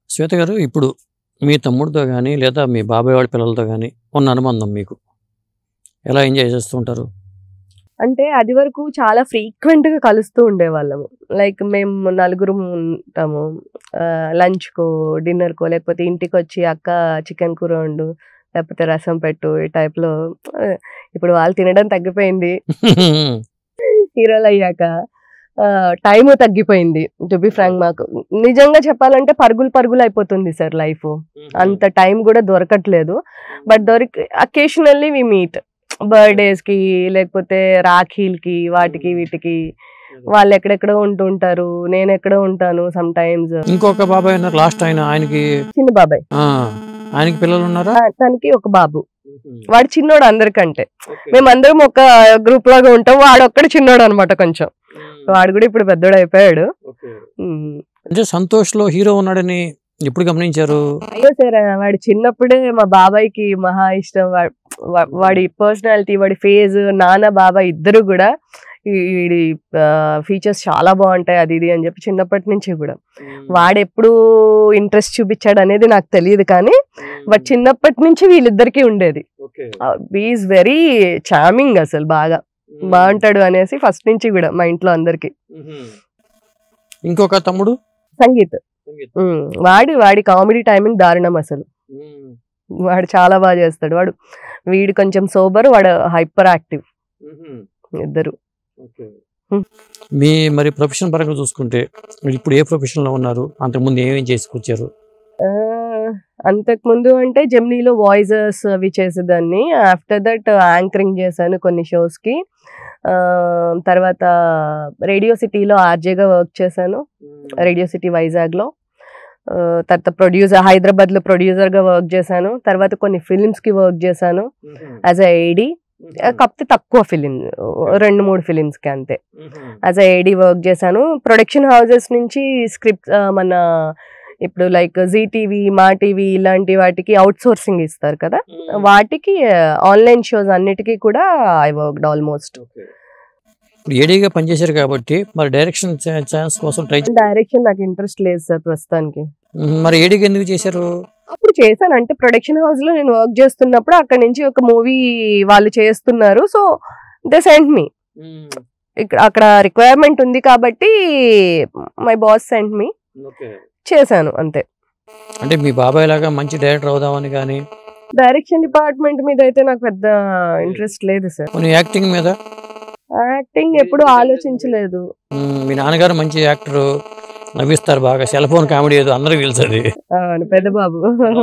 శ్వేత గారు ఇప్పుడు మీ తమ్ముడితో కానీ లేదా మీ బాబాయ్ వాళ్ళ పిల్లలతో కానీ ఉన్న అనుబంధం మీకు ఎలా ఎంజాయ్ చేస్తుంటారు అంటే అది వరకు చాలా frequent గా కలుస్తూ ఉండేవాళ్ళము లైక్ మేము నలుగురు ఉంటాము లంచ్కో డిన్నర్కో లేకపోతే ఇంటికి వచ్చి అక్క చికెన్ కూర వండు లేకపోతే రసం పెట్టు ఈ టైప్లో ఇప్పుడు వాళ్ళు తినడం తగ్గిపోయింది హీరోలు అయ్యాక టైం తగ్గిపోయింది టు బి ఫ్రాంక్ మాకు నిజంగా చెప్పాలంటే పరుగులు పరుగులు అయిపోతుంది సార్ లైఫ్ అంత టైం కూడా దొరకట్లేదు బట్ దొరికి అకేషనల్లీ వి మీట్ బర్త్డేస్ కి లేకపోతే రాఖీలకి వాటికి వీటికి వాళ్ళు ఎక్కడెక్కడో ఉంటుంటారు నేను ఎక్కడో ఉంటాను సమ్ టైమ్స్ ఇంకొక బాబాయ్ ఉన్నారు లాస్ట్ ఆయన ఆయనకి చిన్న బాబాయ్ ఆ, ఆయనకి పిల్లలు ఉన్నారా ఆ, తనకి ఒక బాబు వాడు చిన్నోడు అందరికంటే మేమందరం ఒక గ్రూప్ లాగా ఉంటాం వాడు ఒక్కడు చిన్నోడు అనమాట కొంచెం వాడు కూడా ఇప్పుడు పెద్దోడు అయిపోయాడు ఉమ్. అంటే సంతోష్ లో హీరో ఉన్నాడని ఎప్పుడు గమనించారు అయ్యో సార్ వాడు చిన్నప్పుడే మా బాబాయ్కి మహా ఇష్టం వా- వా- వాడి పర్సనాలిటీ వాడి ఫేజ్ నాన్న బాబాయ్ ఇద్దరు కూడా ఈ- వీడి ఫీచర్స్ చాలా బాగుంటాయి అది ఇది అని చెప్పి చిన్నప్పటి నుంచి కూడా వాడు ఎప్పుడు ఇంట్రెస్ట్ చూపించాడు అనేది నాకు తెలియదు కానీ బట్ చిన్నప్పటి నుంచి వీళ్ళిద్దరికి ఉండేది ఈజ్ వెరీ చామింగ్ అసలు బాగా బాగుంటాడు అనేసి ఫస్ట్ నుంచి కూడా మా ఇంట్లో అందరికి ఇంకొక తమ్ముడు సంగీత్ ఉమ్, వాడి వాడి కామెడీ టైమింగ్ దారుణం అసలు వాడు చాలా బాగా చేస్తాడు వాడు వీడు కొంచెం సోబర్ వాడు హైపర్ యాక్టివ్ ఇద్దరు మీ మరి ప్రొఫెషన్ పరంగా చూసుకుంటే మీరు ఇప్పుడు ఏ ప్రొఫెషన్ లో ఉన్నారు అంతకుముందు ఏమేం చేసుకొచ్చారు ఆ, అంతకుముందు అంటే జెమ్నీలో వాయిసెస్ అవి చేసేదాన్ని ఆఫ్టర్ దట్ యాంకరింగ్ చేశాను కొన్ని షోస్కి తర్వాత రేడియో సిటీలో ఆర్జేగా వర్క్ చేశాను రేడియో సిటీ వైజాగ్లో ఆ, తర్వాత ప్రొడ్యూసర్ హైదరాబాద్లో ప్రొడ్యూసర్గా వర్క్ చేశాను తర్వాత కొన్ని ఫిలిమ్స్కి వర్క్ చేశాను యాజ్ అ ఏడి కాకపోతే తక్కువ ఫిలిం రెండు మూడు ఫిలిమ్స్కి అంతే యాజ్ అ ఏడి వర్క్ చేశాను ప్రొడక్షన్ హౌసెస్ నుంచి స్క్రిప్ట్ మన ఇప్పుడు like Zee TV Maa TV ఇలాంటి వాటికి అవుట్ సోర్సింగ్ ఇస్తారు కదా వాటికి ఆన్లైన్ షోస్ అన్నిటికీ కూడా ఐ వర్క్డ్ ఆల్మోస్ట్ ఇప్పుడు ఏడీగా పనిచేశారు కాబట్టి మరి డైరెక్షన్ ఛాన్స్ కోసం ట్రై డైరెక్షన్ నాకు ఇంట్రెస్ట్ లేదు సార్ ప్రస్తుతానికి మరి ఏడీగా ఎందుకు చేశారు అప్పుడు చేశాను అంటే ప్రొడక్షన్ హౌస్ లో నేను వర్క్ చేస్తున్నప్పుడు అక్కడ నుంచి ఒక మూవీ వాళ్ళు చేస్తున్నారు సో దే సెంట్ మీ ఇక్కడ అక్కడ రిక్వైర్మెంట్ ఉంది కాబట్టి మై బాస్ సెంట్ మీ చేశాను అంతే అంటే మీ బాబాయ్ లాగా మంచి డైరెక్టర్ అవుదామని కానీ డైరెక్షన్ డిపార్ట్మెంట్ మీద అయితే నాకు పెద్ద ఇంట్రెస్ట్ లేదు సార్ కొన్ని యాక్టింగ్ మీద యాక్టింగ్ ఎప్పుడు ఆలోచించలేదు మ్మ్, మీ నాన్నగారు మంచి యాక్టర్ నవ్విస్తారు బాగా సెల్ ఫోన్ కామెడీ ఏదో అందరికి తెలుసు అది అవును పెద్ద బాబు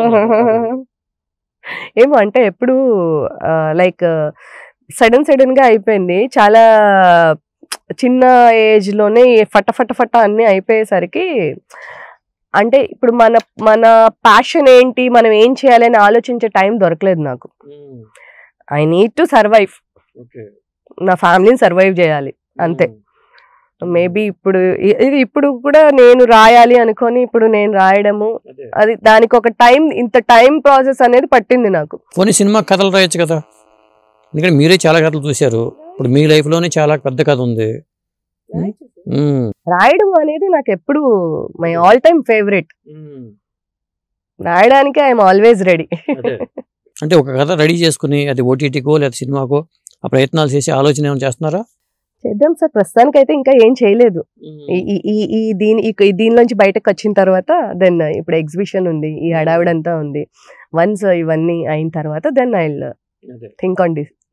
ఏమో అంటే ఎప్పుడు లైక్ సడన్ సడన్ గా అయిపోయింది చాలా చిన్న ఏజ్ లోనే ఫట ఫట ఫట అన్ని అయిపోయేసరికి అంటే ఇప్పుడు మన మన ప్యాషన్ ఏంటి మనం ఏం చేయాలని ఆలోచించే టైం దొరకలేదు నాకు ఐ నీడ్ టు సర్వైవ్ నా ఫ్యామిలీని సర్వైవ్ చేయాలి అంతే మేబీ ఇప్పుడు ఇ- ఇది ఇప్పుడు కూడా నేను రాయాలి అనుకొని ఇప్పుడు నేను రాయడము అది దానికి ఒక టైం ఇంత టైం ప్రాసెస్ అనేది పట్టింది నాకు కొన్ని సినిమా కథలు రాయొచ్చు కదా ఎందుకంటే మీరే చాలా కథలు చూశారు ఇప్పుడు మీ లైఫ్ లోనే చాలా పెద్ద కథ ఉంది మ్మ్. రాయడం అనేది నాకు ఎప్పుడు మై ఆల్ టైమ్ ఫేవరెట్ రాయడానికి ఐఎమ్ ఆల్వేస్ రెడీ అంటే ఒక కథ రెడీ చేసుకుని అది ఓటీటీకో లేదా సినిమాకో ఆ ప్రయత్నాలు చేసి ఆలోచన ఏమైనా చేస్తున్నారా చేద్దాం సార్ ప్రస్తుతానికి అయితే ఇంకా ఏం చేయలేదు ఈ- ఈ- ఈ ఈ దీని ఈ- ఈ దీనిలోంచి బయటకు వచ్చిన తర్వాత దెన్ ఇప్పుడు ఎగ్జిబిషన్ ఉంది ఈ హడావిడంతా ఉంది వన్స్ ఇవన్నీ అయిన తర్వాత then I think on this